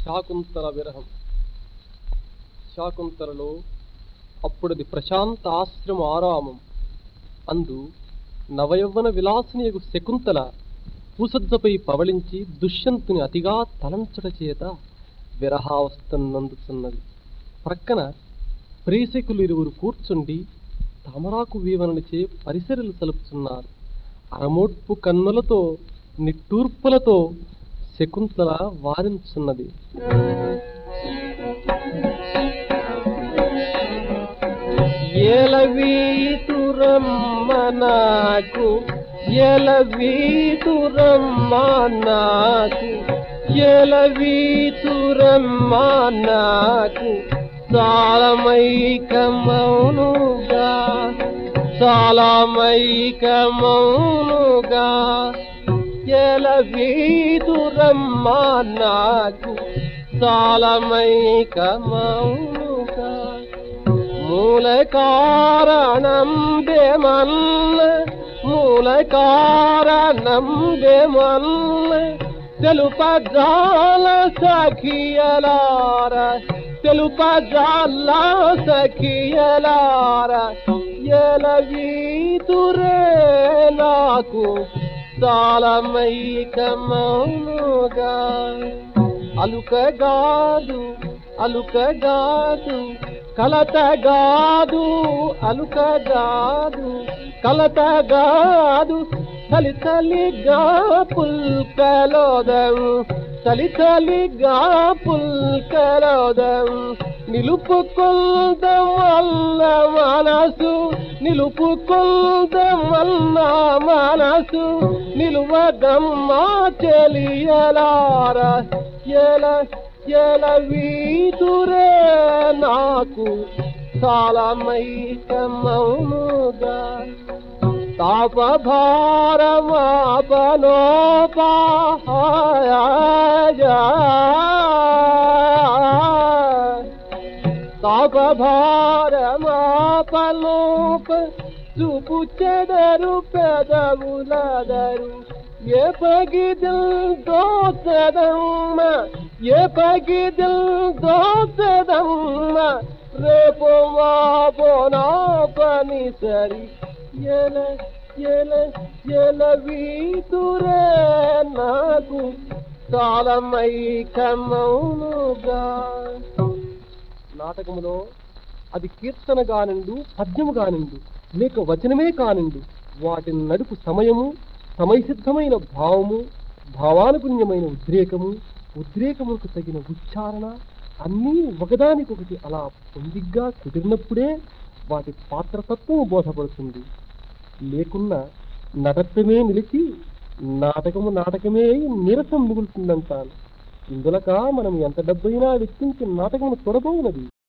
శాకుంతల విరహం శాకుంతలలో అప్పుడది ప్రశాంత ఆశ్రమ ఆరామం అందు నవయవ్వన విలాసినియగు శకుంతల పూసజ్జపై పవళించి దుష్యంతుని అతిగా తలంచట చేత విరహావస్థనందుతున్నది ప్రక్కన ప్రేసకులు ఇరువురు కూర్చుండి తామరాకు వీవననిచే పరిసరలు సలుపుతున్నారు అరమోడ్పు కన్నులతో నిట్టూర్పులతో శకుంతల వారించున్నది ఎలవీతురమ్మ నాకు ఎలవీతురమ్మ నాకు ఎలవీతురమ్మ నాకు చాలమైకమౌనుగా చాలమైకమౌనుగా ఎలవీతురమ్మ నాకు చాలమైకమౌనుగా మూల కారణం దేమల్ల మూల కారణం దేమల్ల తెలుపజాల సఖియలార తెలుపజాల సఖియలార ఎలవీతురే నాకు చాలమైకమౌనుగా అలుకగాదు అలుకగాదు కలతగాదు అలుకగాదు కలతగాదు చలి చలిగా పుల్కలోదం చలి చలిగా పుల్కలోదం నిలుపుకుందం వల్ల మనసు నిలుపుకుందం వల్ల మనసు నిలువదమ్మా చెలియలార ఎల ఎల వీతురే నాకు చాలా మైకమౌనుగా తాపభారమాపలోప చూపు చెదరు పెదవులదరు ఏ పగిదిల్ దోచదమ్మ ఏ పగిదిల్ దోచదమ్మ రేపు మాపో నా పని సరి ఎల ఎల ఎల వీతురే నాకు కాలమైకమౌనుగా నాటకములో అది కీర్తన కానిండు పద్యము కానిండు లేక వచనమే కానిండు వాటిని నడుపు సమయము సమయసిద్ధమైన భావము భావానుగుణ్యమైన ఉద్రేకము ఉద్రేకములకు తగిన ఉచ్చారణ అన్నీ ఒకదానికొకటి అలా పొందిగ్గా కుదిరినప్పుడే వాటి పాత్రతత్వము బోధపడుతుంది లేకున్నా నటత్వమే నిలిచి నాటకము నాటకమే అయి నీరసం మిగులుతుందంటాను ఇందులక మనం ఎంత డబ్బైనా వెచ్చించి నాటకమును చూడబోనది